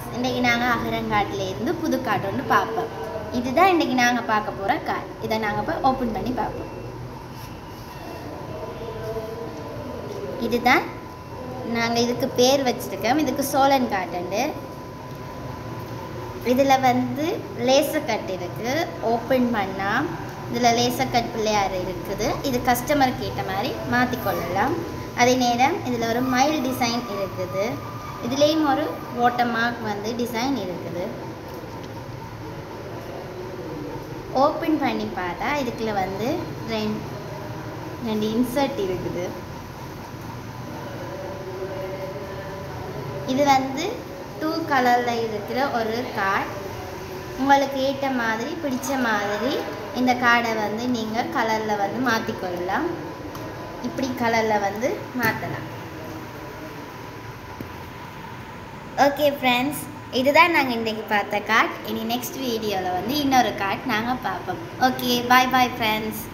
friends இன்றைக்கி நாங்கள் அகரங்காட்டில் இருந்து புது கார்டு ஒன்று பார்ப்போம் இதுதான் இன்றைக்கி நாங்கள் பார்க்க போகிற கார்டு இதை நாங்கள் போய் ஓப்பன் பண்ணி பார்ப்போம் இதுதான் நாங்கள் இதுக்கு பேர் வச்சுருக்கோம் இதுக்கு சோழன் காட்டுண்டு இதில் வந்து லேசர் கட் இருக்குது ஓப்பன் பண்ணால் இதில் லேசர் கட் பிள்ளையார் இருக்குது இது கஸ்டமருக்கு ஏற்ற மாதிரி மாற்றிக்கொள்ளலாம் அதே நேரம் இதில் ஒரு மைல் டிசைன் இருக்குது இதுலேயும் ஒரு வாட்டர் மார்க் வந்து டிசைன் இருக்குது ஓப்பன் பண்ணி பார்த்தா இதுக்குள்ள வந்து ரெண்டு ரெண்டு இன்சர்ட் இருக்குது இது வந்து டூ கலரில் இருக்கிற ஒரு கார்டு உங்களுக்கு ஏற்ற மாதிரி பிடிச்ச மாதிரி இந்த கார்டை வந்து நீங்கள் கலரில் வந்து மாற்றிக்கொள்ளலாம் இப்படி கலரில் வந்து மாற்றலாம் ஓகே ஃப்ரெண்ட்ஸ் இதுதான் நாங்கள் இன்றைக்கி பார்த்த கார்ட் இனி நெக்ஸ்ட் வீடியோவில் வந்து இன்னொரு கார்ட் நாங்கள் பார்ப்போம் ஓகே பாய் பாய் ஃப்ரெண்ட்ஸ்